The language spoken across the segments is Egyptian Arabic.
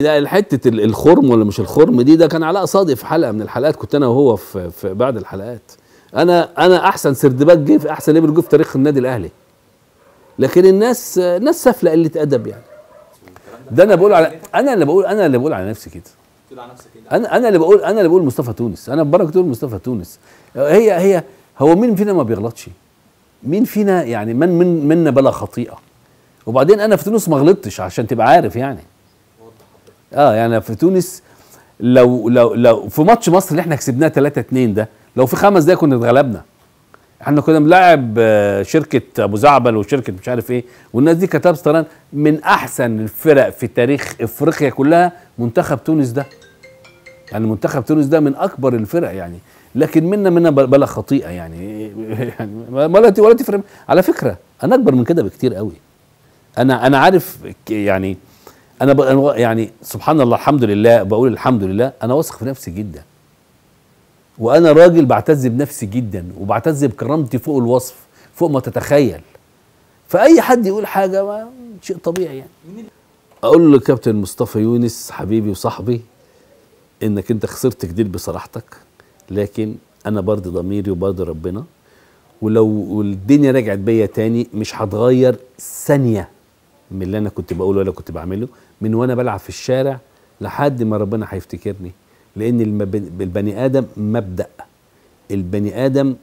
لا حته ال- الخرم ولا مش الخرم دي ده كان علاء صادق في حلقه من الحلقات كنت انا وهو في, في بعد الحلقات انا انا احسن سردباك جه في احسن ليبر جه في تاريخ النادي الاهلي لكن الناس الناس سافله قله ادب يعني ده انا بقول على انا اللي بقول انا اللي بقول على نفسي كده تقول على نفسك كده انا انا اللي بقول انا اللي بقول مصطفى تونس انا ببارك تقول مصطفى تونس هي هي هو مين فينا ما بيغلطش مين فينا يعني من من منا بلا خطيئه وبعدين انا في تونس ما غلطتش عشان تبقى عارف يعني اه يعني في تونس لو لو لو في ماتش مصر اللي احنا كسبناه 3 2 ده لو في خمس دقايق كنا اتغلبنا احنا كنا بنلعب آه، شركه ابو زعبل وشركه مش عارف ايه والناس دي كانت لابسه طيران من احسن الفرق في تاريخ افريقيا كلها منتخب تونس ده يعني منتخب تونس ده من اكبر الفرق يعني لكن منا منا بلا خطيئه يعني يعني ولا ولا تفرق على فكره انا اكبر من كده بكتير قوي انا انا عارف ك- يعني انا ب- يعني سبحان الله الحمد لله بقول الحمد لله انا واثق في نفسي جدا وانا راجل بعتز بنفسي جدا وبعتز بكرامتي فوق الوصف فوق ما تتخيل فاي حد يقول حاجه ما شيء طبيعي يعني اقول له كابتن مصطفى يونس حبيبي وصاحبي انك انت خسرت كتير بصراحتك لكن انا برضي ضميري وبرضي ربنا ولو الدنيا رجعت بيا تاني مش هتغير ثانيه من اللي انا كنت بقوله ولا كنت بعمله من وانا بلعب في الشارع لحد ما ربنا هيفتكرني لان المب- البني ادم مبدا البني ادم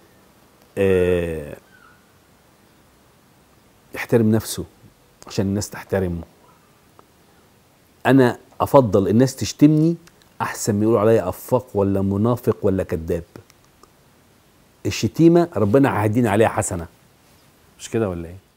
آه يحترم نفسه عشان الناس تحترمه انا افضل الناس تشتمني احسن ما يقولوا عليا افاق ولا منافق ولا كذاب الشتيمه ربنا هيديني عليها حسنه مش كده ولا ايه